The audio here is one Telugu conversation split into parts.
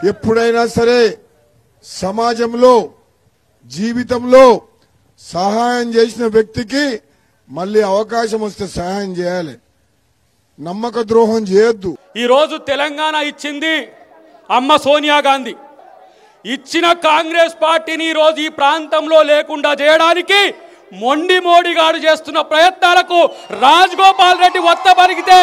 ఎప్పుడైనా సరే సమాజంలో జీవితంలో సహాయం చేసిన వ్యక్తికి మళ్ళీ అవకాశం వస్తే సహాయం చేయాలి నమ్మక ద్రోహం చేయొద్దు ఈ రోజు తెలంగాణ ఇచ్చింది అమ్మ సోనియా గాంధీ ఇచ్చిన కాంగ్రెస్ పార్టీని ఈ రోజు ఈ ప్రాంతంలో లేకుండా చేయడానికి మొండి మోడీ గారు చేస్తున్న ప్రయత్నాలకు రాజగోపాల్ రెడ్డి ఒత్త పలికితే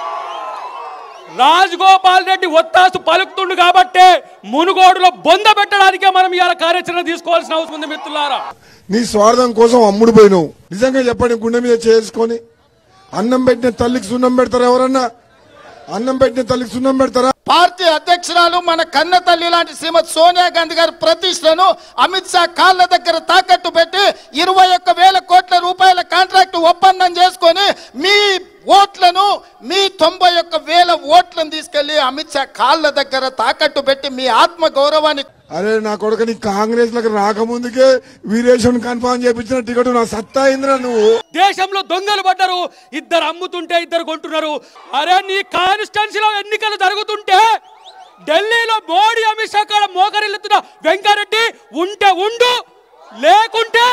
రాజగోపాల్ రెడ్డి ఒత్తాసు పలుకుతుండు కాబట్టే మునుగోడులో బొంద పెట్టడానికే మనం ఇవాళ కార్యాచరణ తీసుకోవాల్సిన అవసరం ఉంది మిత్రులారా నీ స్వార్థం కోసం అమ్ముడు పోయినావు నిజంగా చెప్పండి గుండె మీద చేసుకొని అన్నం పెట్టిన తల్లికి సున్నం పెడతారా ఎవరన్నా అన్నం పెట్టిన తల్లికి సున్నం పెడతారా పార్టీ అధ్యక్షురాలు మన కన్న తల్లి లాంటి శ్రీమతి సోనియా గాంధీ గారి ప్రతిష్టను అమిత్ షా కాళ్ళ దగ్గర తాకట్టు పెట్టి ఇరవై ఒక్క వేల కోట్ల రూపాయల కాంట్రాక్ట్ ఒప్పందం చేసుకొని మీ ఓట్లను మీ తొంభై ఒక్క వేల ఓట్లను తీసుకెళ్లి అమిత్ షా కాళ్ళ దగ్గర తాకట్టు పెట్టి మీ ఆత్మ గౌరవాన్ని అరే నా కొడుకు నీ కాంగ్రెస్ లకు రాకముందుకే వీరేశం కన్ఫర్మ్ చేపించిన టికెట్ నా సత్తా అయిందిరా నువ్వు దేశంలో దొంగలు పడ్డారు ఇద్దరు అమ్ముతుంటే ఇద్దరు కొంటున్నారు అరే నీ కాన్స్టిట్యున్సీలో ఎన్నికలు జరుగుతుంటే ఢిల్లీలో మోడీ అమిత్ షా కాడ మోకరిల్లుతున్న వెంకారెడ్డి ఉంటే ఉండు లేకుంటే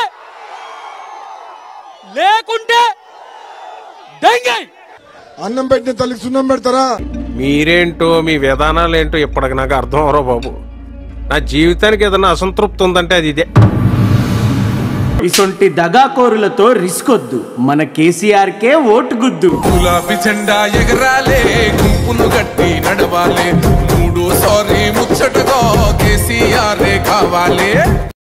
లేకుంటే దెంగై అన్నం పెట్టిన తల్లికి సున్నం పెడతారా మీరేంటో మీ విధానాలు ఏంటో ఇప్పటికి నాకు అర్థం అవరో బాబు నా జీవితానికి ఏదైనా అసంతృప్తి ఉందంటే అది ఇదే ఇసొంటి దగాకోరులతో రిస్క్ వద్దు మన కేసీఆర్కే ఓటు గుద్దు గులాబీ జెండా ఎగరాలే గుంపును గట్టి నడవాలే మూడు సారి ముచ్చటగా కేసీఆర్ కావాలే